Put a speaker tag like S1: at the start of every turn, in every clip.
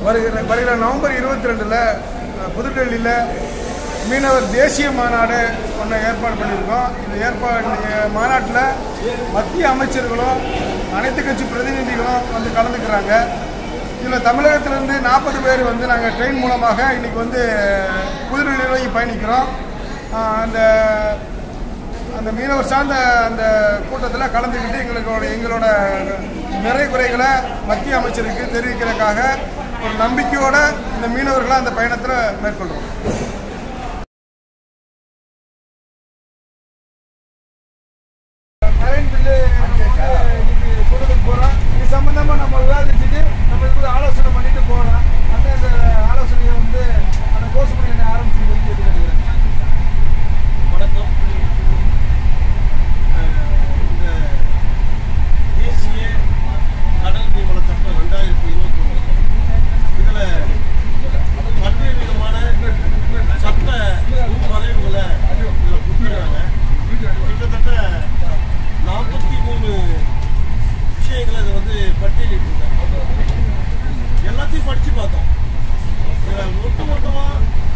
S1: வருகிற வருகிற நவம்பர் இருபத்தி ரெண்டில் புதுடெல்லியில் மீனவர் தேசிய மாநாடு ஒன்று ஏற்பாடு பண்ணியிருக்கோம் இந்த ஏற்பாடு மாநாட்டில் மத்திய அமைச்சர்களும் அனைத்து கட்சி பிரதிநிதிகளும் வந்து கலந்துக்கிறாங்க இதில் தமிழகத்திலிருந்து நாற்பது பேர் வந்து நாங்கள் ட்ரெயின் மூலமாக இன்னைக்கு வந்து புதுடெல்லி நோக்கி பயணிக்கிறோம் ஆஹ் அந்த அந்த மீனவர் சார்ந்த அந்த கூட்டத்தில் கலந்துக்கிட்டு எங்களோட எங்களோட நிறை குறைகளை மத்திய அமைச்சருக்கு தெரிவிக்கிறதுக்காக ஒரு நம்பிக்கையோட இந்த மீனவர்களை அந்த பயணத்தில் மேற்கொள்கிறோம் கரண்ட் பில்லு இன்னைக்கு கொடுத்துட்டு போகிறோம் இது சம்மந்தமாக நம்ம விவாதிச்சுட்டு நம்ம இதுக்கு ஆலோசனை பண்ணிட்டு போகலாம் அந்த அந்த ஆலோசனையை வந்து அந்த கோர்ஸ் பண்ணி ஆரம்பிச்சு கேட்டுக்கிறேன்
S2: வணக்கம் அஹ் இந்த தேசிய கடல் மீன்வள சட்டம் ரெண்டாயிரத்தி இருபத்தி ஒன்று இதில் பல்வேறு விதமான சட்ட வரைவுகளை இதில் கொடுத்துருக்காங்க கிட்டத்தட்ட நாற்பத்தி மூணு விஷயங்களை இதை வந்து பட்டியலிட்டிருக்காங்க எல்லாத்தையும் படித்து பார்த்தோம் இதில் ஒட்டுமொத்தமாக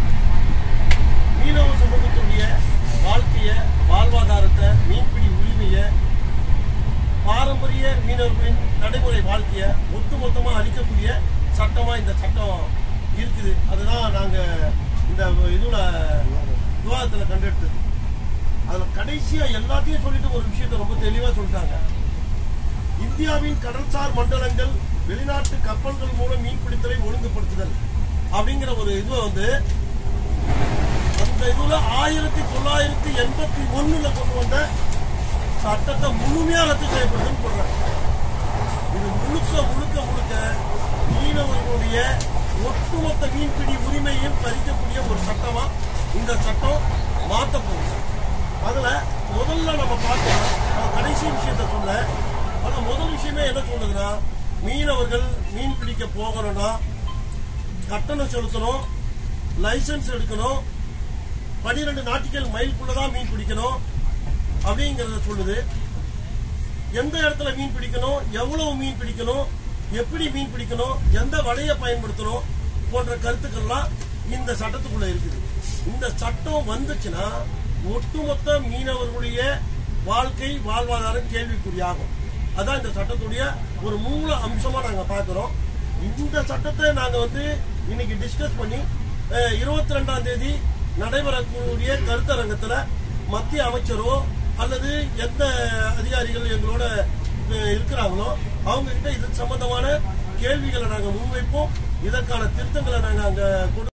S2: மீனவ சமூகத்துடைய வாழ்க்கைய வாழ்வாதாரத்தை மீன்பிடி உரிமையை பாரம்பரிய மீனவர்களின் நடைமுறை வாழ்க்கையை ஒட்டுமொத்தமாக அளிக்கக்கூடிய சட்டமா இந்த சட்டம் இருக்குது அதுதான் நாங்க இந்த இதுல விவாதத்துல கண்டெடுத்தது அதுல கடைசியா எல்லாத்தையும் சொல்லிட்டு ஒரு விஷயத்தை ரொம்ப தெளிவா சொல்லிட்டாங்க இந்தியாவின் கடல்சார் மண்டலங்கள் வெளிநாட்டு கப்பல்கள் மூலம் மீன்பிடித்தலை ஒழுங்குபடுத்துதல் அப்படிங்கிற ஒரு இதுவை வந்து அந்த இதுல ஆயிரத்தி தொள்ளாயிரத்தி எண்பத்தி ஒண்ணுல கொண்டு வந்த சட்டத்தை முழுமையா ரத்து செய்யப்படுதுன்னு சொல்றாங்க இது முழுக்க முழுக்க முழுக்க மீனவர்களுடைய ஒட்டுமொத்த மீன்பிடி உரிமையும் பறிக்கக்கூடிய ஒரு சட்டமா இந்த சட்டம் மாத்த போகுது அதுல முதல்ல நம்ம பார்த்தோம் நான் கடைசி விஷயத்த சொல்ல ஆனா முதல் விஷயமே என்ன சொல்லுதுன்னா மீனவர்கள் மீன் பிடிக்க போகணும்னா கட்டணம் செலுத்தணும் லைசன்ஸ் எடுக்கணும் பனிரெண்டு நாட்டிக்கல் மைலுக்குள்ளதான் மீன் பிடிக்கணும் அப்படிங்கறத சொல்லுது எந்த இடத்துல மீன் பிடிக்கணும் எவ்வளவு மீன் பிடிக்கணும் எப்படி மீன் பிடிக்கணும் எந்த வலையை பயன்படுத்தணும் போன்ற கருத்துக்கள்லாம் இந்த சட்டத்துக்குள்ள இருக்குது இந்த சட்டம் வந்துச்சுன்னா ஒட்டுமொத்த மீனவர்களுடைய வாழ்க்கை வாழ்வாதாரம் கேள்விக்குறியாகும் அதான் இந்த சட்டத்துடைய ஒரு மூல அம்சமா நாங்க பார்க்கிறோம் இந்த சட்டத்தை நாங்க வந்து இன்னைக்கு டிஸ்கஸ் பண்ணி இருபத்தி ரெண்டாம் தேதி நடைபெறக்கூடிய கருத்தரங்கத்துல மத்திய அமைச்சரோ அல்லது எந்த அதிகாரிகள் எங்களோட அஹ், இருக்கிறாங்களோ அவங்க கிட்ட இது சம்பந்தமான கேள்விகளை நாங்க முன்வைப்போம் இதற்கான திருத்தங்களை நாங்க அங்க கொடு